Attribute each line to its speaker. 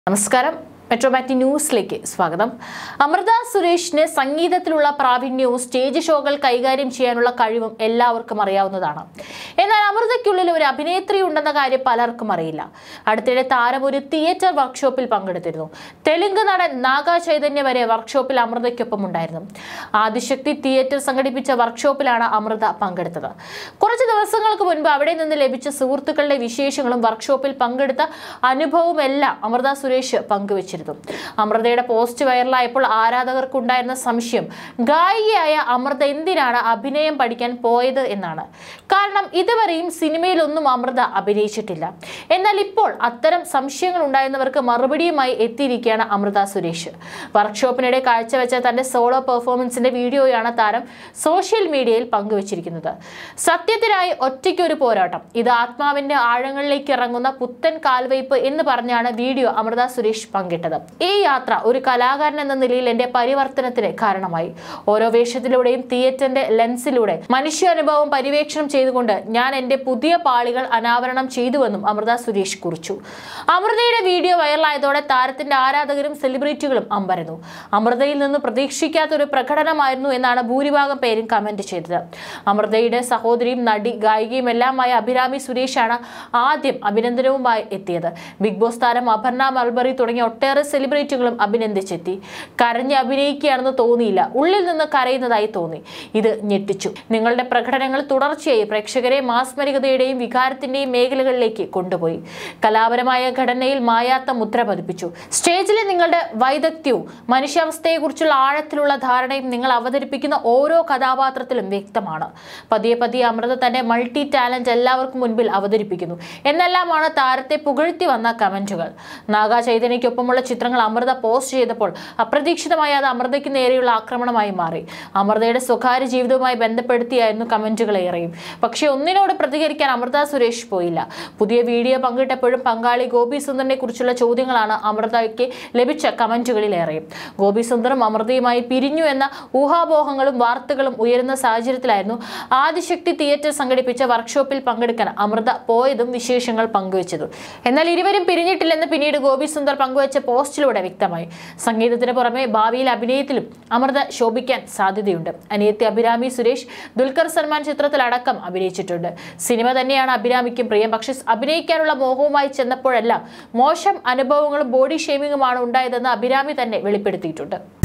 Speaker 1: നമസ്കാരം മെട്രോമാറ്റി ന്യൂസിലേക്ക് സ്വാഗതം അമൃത സുരേഷിന് സംഗീതത്തിലുള്ള പ്രാവീണ്യവും സ്റ്റേജ് ഷോകൾ കൈകാര്യം ചെയ്യാനുള്ള കഴിവും എല്ലാവർക്കും അറിയാവുന്നതാണ് എന്നാൽ അമൃതയ്ക്കുള്ളിൽ ഒരു അഭിനേത്രി ഉണ്ടെന്ന കാര്യം പലർക്കും അറിയില്ല അടുത്തിടെ താരം ഒരു തിയേറ്റർ വർക്ക്ഷോപ്പിൽ പങ്കെടുത്തിരുന്നു തെലുങ്ക് നടൻ നാഗ ചൈതന്യ വരെ വർക്ക്ഷോപ്പിൽ അമൃതയ്ക്കൊപ്പം ഉണ്ടായിരുന്നു ആദിശക്തി തിയേറ്റർ സംഘടിപ്പിച്ച വർക്ക്ഷോപ്പിലാണ് അമൃത പങ്കെടുത്തത് കുറച്ച് ദിവസങ്ങൾക്ക് മുൻപ് അവിടെ നിന്ന് ലഭിച്ച സുഹൃത്തുക്കളുടെ വിശേഷങ്ങളും വർക്ക്ഷോപ്പിൽ പങ്കെടുത്ത അനുഭവവും എല്ലാം അമൃത സുരേഷ് പങ്കുവച്ചിരുന്നു അമൃതയുടെ പോസ്റ്റ് വൈറലായപ്പോൾ ആരാധകർക്കുണ്ടായിരുന്ന സംശയം ഗായികയായ അമൃത എന്തിനാണ് അഭിനയം പഠിക്കാൻ പോയത് എന്നാണ് കാരണം ഇതുവരെയും സിനിമയിലൊന്നും അമൃത അഭിനയിച്ചിട്ടില്ല എന്നാൽ ഇപ്പോൾ അത്തരം സംശയങ്ങൾ ഉണ്ടായിരുന്നവർക്ക് മറുപടിയുമായി എത്തിയിരിക്കുകയാണ് അമൃത സുരേഷ് വർക്ക്ഷോപ്പിനിടെ കാഴ്ചവെച്ച തന്റെ സോളോ പെർഫോമൻസിന്റെ വീഡിയോയാണ് താരം സോഷ്യൽ മീഡിയയിൽ പങ്കുവച്ചിരിക്കുന്നത് സത്യത്തിനായി ഒറ്റയ്ക്കൊരു പോരാട്ടം ഇത് ആത്മാവിന്റെ ആഴങ്ങളിലേക്ക് ഇറങ്ങുന്ന പുത്തൻ കാൽവയ്പ് എന്ന് പറഞ്ഞാണ് വീഡിയോ അമൃത സുരേഷ് പങ്കിട്ടത് ഈ യാത്ര ഒരു കലാകാരൻ എന്ന നിലയിൽ എന്റെ പരിവർത്തനത്തിന് കാരണമായി ഓരോ വേഷത്തിലൂടെയും തിയേറ്ററിന്റെ ലെൻസിലൂടെ മനുഷ്യാനുഭവം പര്യവേക്ഷണം ചെയ്തുകൊണ്ട് ഞാൻ എന്റെ പുതിയ പാളികൾ അനാവരണം ചെയ്തുവെന്നും അമൃത സുരേഷ് കുറിച്ചു അമൃതയുടെ വീഡിയോ വൈറലായതോടെ താരത്തിന്റെ ആരാധകരും സെലിബ്രിറ്റികളും അമ്പരന്നു അമൃതയിൽ നിന്ന് പ്രതീക്ഷിക്കാത്ത ഒരു പ്രകടനമായിരുന്നു എന്നാണ് ഭൂരിഭാഗം പേരും കമന്റ് ചെയ്തത് അമൃതയുടെ സഹോദരിയും നടി ഗായികയും എല്ലാമായ അഭിരാമി സുരേഷാണ് ആദ്യം അഭിനന്ദനവുമായി എത്തിയത് ബിഗ് ബോസ് താരം അപർണ മൽബറി തുടങ്ങിയ ഒട്ടേറെ സെലിബ്രിറ്റികളും അഭിനന്ദിച്ചെത്തി കരഞ്ഞ് അഭിനയിക്കുകയാണെന്ന് തോന്നിയില്ല ഉള്ളിൽ നിന്ന് കരയുന്നതായി തോന്നി ഇത് ഞെട്ടിച്ചു നിങ്ങളുടെ പ്രകടനങ്ങൾ തുടർച്ചയായി പ്രേക്ഷകരെ മാസ്മരികതയുടെയും വികാരത്തിന്റെയും മേഖലകളിലേക്ക് കൊണ്ടുപോയി കലാപരമായ ഘടനയിൽ മായാത്ത മുദ്ര പതിപ്പിച്ചു സ്റ്റേജിലെ നിങ്ങളുടെ വൈദഗ്ധ്യവും മനുഷ്യാവസ്ഥയെക്കുറിച്ചുള്ള ആഴത്തിലുള്ള ധാരണയും നിങ്ങൾ അവതരിപ്പിക്കുന്ന ഓരോ കഥാപാത്രത്തിലും വ്യക്തമാണ് പതിയെ പതിയെ അമൃത തന്റെ മൾട്ടി ടാലന്റ് എല്ലാവർക്കും മുൻപിൽ അവതരിപ്പിക്കുന്നു എന്നെല്ലാമാണ് താരത്തെ പുകഴ്ത്തി വന്ന കമന്റുകൾ നാഗ ചൈതന്യയ്ക്കൊപ്പമുള്ള ചിത്രങ്ങൾ അമൃത പോസ്റ്റ് ചെയ്തപ്പോൾ അപ്രതീക്ഷിതമായി അത് അമൃതയ്ക്ക് നേരെയുള്ള ആക്രമണമായി മാറി അമൃതയുടെ സ്വകാര്യ ജീവിതവുമായി ബന്ധപ്പെടുത്തിയായിരുന്നു കമന്റുകൾ ഏറെയും പക്ഷേ ഒന്നിനോട് പ്രതികരിക്കാൻ അമൃത സുരേഷ് പോയില്ല പുതിയ വീഡിയോ പങ്കിട്ടപ്പോഴും പങ്കാളി ഗോപി സുന്ദറിനെ കുറിച്ചുള്ള ചോദ്യങ്ങളാണ് അമൃതയ്ക്ക് ലഭിച്ച കമന്റുകളിലേറെയും ഗോപി സുന്ദറും അമൃതയുമായി പിരിഞ്ഞു എന്ന ഊഹാപോഹങ്ങളും വാർത്തകളും ഉയരുന്ന സാഹചര്യത്തിലായിരുന്നു ആദിശക്തി തിയേറ്റർ സംഘടിപ്പിച്ച വർക്ക്ഷോപ്പിൽ പങ്കെടുക്കാൻ അമൃത പോയതും വിശേഷങ്ങൾ പങ്കുവച്ചത് എന്നാൽ ഇരുവരും പിരിഞ്ഞിട്ടില്ലെന്ന് പിന്നീട് ഗോപി സുന്ദർ പങ്കുവച്ച പോസ്റ്റിലൂടെ വ്യക്തമായി സംഗീതത്തിന് പുറമെ ഭാവിയിൽ അഭിനയത്തിലും അമൃത ശോഭിക്കാൻ സാധ്യതയുണ്ട് അനിയത്തി അഭിരാമി സുരേഷ് ദുൽഖർ സൽമാൻ ചിത്രത്തിലടക്കം അഭിനയിച്ചിട്ടുണ്ട് സിനിമ തന്നെയാണ് അഭിരാമിക്കും പ്രിയം പക്ഷേ അഭിനയിക്കാനുള്ള മോഹവുമായി ചെന്നപ്പോഴെല്ലാം മോശം അനുഭവങ്ങളും ബോഡി ഷേമിങ്ങുമാണ് ഉണ്ടായതെന്ന് അഭിരാമി തന്നെ വെളിപ്പെടുത്തിയിട്ടുണ്ട്